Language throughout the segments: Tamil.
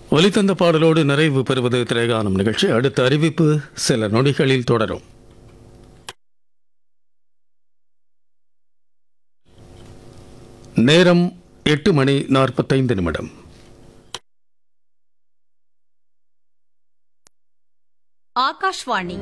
ஒலித்தந்த பாடலோடு நிறைவு பெறுவது திரைகானம் நிகழ்ச்சி அடுத்த அறிவிப்பு சில நொடிகளில் தொடரும் நேரம் எட்டு மணி நாற்பத்தைந்து நிமிடம் ஆகாஷ்வாணி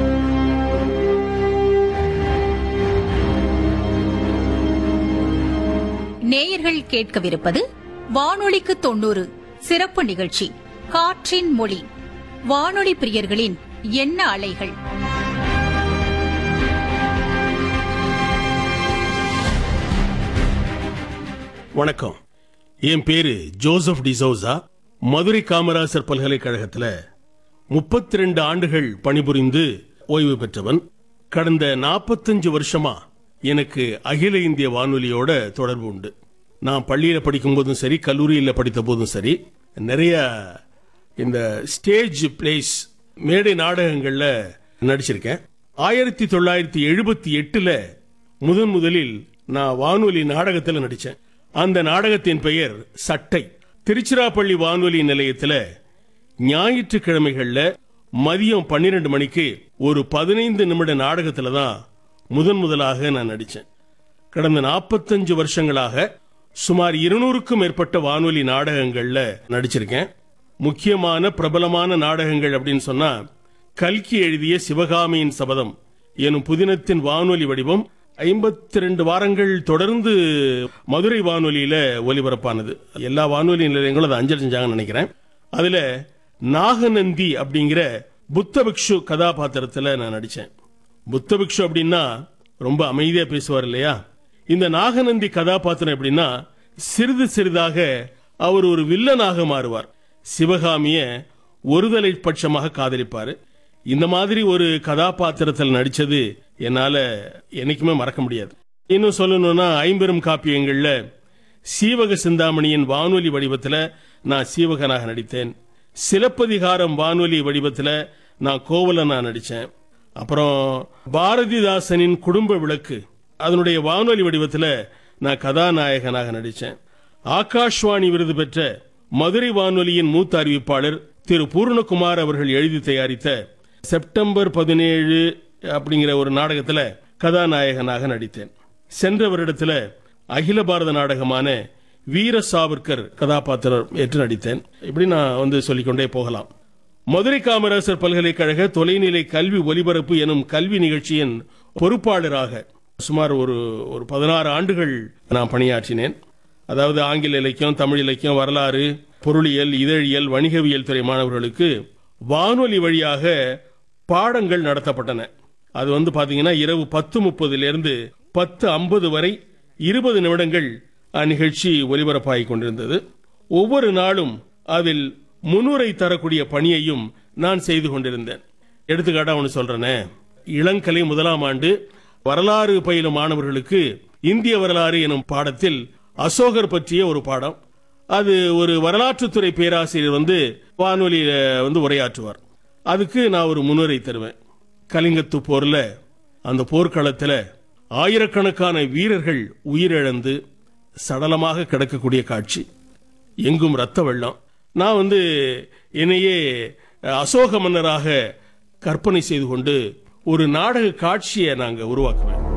நேயர்கள் கேட்கவிருப்பது வானொலிக்கு தொண்ணூறு சிறப்பு நிகழ்ச்சி காற்றின் மொழி வானொலி பிரியர்களின் எண்ண அலைகள் வணக்கம் என் பேரு ஜோசப் டிசோசா மதுரை காமராசர் பல்கலைக்கழகத்துல முப்பத்தி ரெண்டு ஆண்டுகள் பணிபுரிந்து ஓய்வு பெற்றவன் கடந்த நாற்பத்தஞ்சு வருஷமா எனக்கு அகில இந்திய வானொலியோட தொடர்பு உண்டு நான் பள்ளியில படிக்கும் போதும் சரி கல்லூரியில படித்த போதும் சரி நிறைய இந்த ஸ்டேஜ் பிளேஸ் மேடை நாடகங்கள்ல நடிச்சிருக்கேன் ஆயிரத்தி தொள்ளாயிரத்தி எழுபத்தி எட்டுல முதன் முதலில் நான் வானொலி நாடகத்தில் நடிச்சேன் அந்த நாடகத்தின் பெயர் சட்டை திருச்சிராப்பள்ளி வானொலி நிலையத்துல ஞாயிற்றுக்கிழமைகள்ல மதியம் பன்னிரண்டு மணிக்கு ஒரு பதினைந்து நிமிட நாடகத்துல தான் முதன் முதலாக நான் நடிச்சேன் கடந்த நாற்பத்தஞ்சு வருஷங்களாக சுமார் இருநூறுக்கும் மேற்பட்ட வானொலி நாடகங்கள்ல நடிச்சிருக்கேன் முக்கியமான பிரபலமான நாடகங்கள் அப்படின்னு சொன்னா கல்கி எழுதிய சிவகாமியின் சபதம் எனும் புதினத்தின் வானொலி வடிவம் ஐம்பத்தி ரெண்டு வாரங்கள் தொடர்ந்து மதுரை வானொலியில ஒலிபரப்பானது எல்லா வானொலி நிலையங்களும் அதை அஞ்சல் செஞ்சாங்கன்னு நினைக்கிறேன் அதுல நாகநந்தி அப்படிங்கிற புத்த பிக்ஷு கதாபாத்திரத்துல நான் நடிச்சேன் புத்த பிக்ஷு அப்படின்னா ரொம்ப அமைதியா பேசுவார் இல்லையா இந்த நாகநந்தி கதாபாத்திரம் எப்படின்னா சிறிது சிறிதாக அவர் ஒரு வில்லனாக மாறுவார் சிவகாமிய ஒருதலை பட்சமாக காதலிப்பாரு இந்த மாதிரி ஒரு கதாபாத்திரத்தில் நடிச்சது என்னால என்னைக்குமே மறக்க முடியாது இன்னும் சொல்லணும்னா ஐம்பெரும் காப்பியங்கள்ல சீவக சிந்தாமணியின் வானொலி வடிவத்துல நான் சீவகனாக நடித்தேன் சிலப்பதிகாரம் வானொலி வடிவத்துல நான் கோவலனா நடிச்சேன் அப்புறம் பாரதிதாசனின் குடும்ப விளக்கு அதனுடைய வானொலி வடிவத்துல நான் கதாநாயகனாக நடிச்சேன் ஆகாஷ்வாணி விருது பெற்ற மதுரை வானொலியின் மூத்த அறிவிப்பாளர் திரு பூர்ணகுமார் அவர்கள் எழுதி தயாரித்த செப்டம்பர் பதினேழு அப்படிங்கிற ஒரு நாடகத்துல கதாநாயகனாக நடித்தேன் சென்ற வருடத்துல அகில பாரத நாடகமான வீர சாவர்கர் கதாபாத்திரம் ஏற்று நடித்தேன் இப்படி நான் வந்து சொல்லிக்கொண்டே போகலாம் மதுரை காமராசர் பல்கலைக்கழக தொலைநிலை கல்வி ஒலிபரப்பு எனும் கல்வி நிகழ்ச்சியின் பொறுப்பாளராக சுமார் ஒரு ஒரு பதினாறு ஆண்டுகள் நான் பணியாற்றினேன் அதாவது ஆங்கில இலக்கியம் தமிழ் இலக்கியம் வரலாறு பொருளியல் இதழியல் வணிகவியல் துறை மாணவர்களுக்கு வானொலி வழியாக பாடங்கள் நடத்தப்பட்டன அது வந்து பாத்தீங்கன்னா இரவு பத்து முப்பதிலிருந்து பத்து ஐம்பது வரை இருபது நிமிடங்கள் அந்நிகழ்ச்சி ஒலிபரப்பாகிக் கொண்டிருந்தது ஒவ்வொரு நாளும் அதில் முன்னுரை தரக்கூடிய பணியையும் நான் செய்து கொண்டிருந்தேன் எடுத்துக்காட்டா ஒன்று சொல்றேனே இளங்கலை முதலாம் ஆண்டு வரலாறு பயிலும் மாணவர்களுக்கு இந்திய வரலாறு எனும் பாடத்தில் அசோகர் பற்றிய ஒரு பாடம் அது ஒரு வரலாற்றுத்துறை பேராசிரியர் வந்து வானொலியில வந்து உரையாற்றுவார் அதுக்கு நான் ஒரு முன்னுரை தருவேன் கலிங்கத்து போர்ல அந்த போர்க்களத்துல ஆயிரக்கணக்கான வீரர்கள் உயிரிழந்து சடலமாக கிடக்கக்கூடிய காட்சி எங்கும் ரத்த வெள்ளம் நான் வந்து என்னையே அசோக மன்னராக கற்பனை செய்து கொண்டு ஒரு நாடக காட்சியை நாங்க உருவாக்குவேன்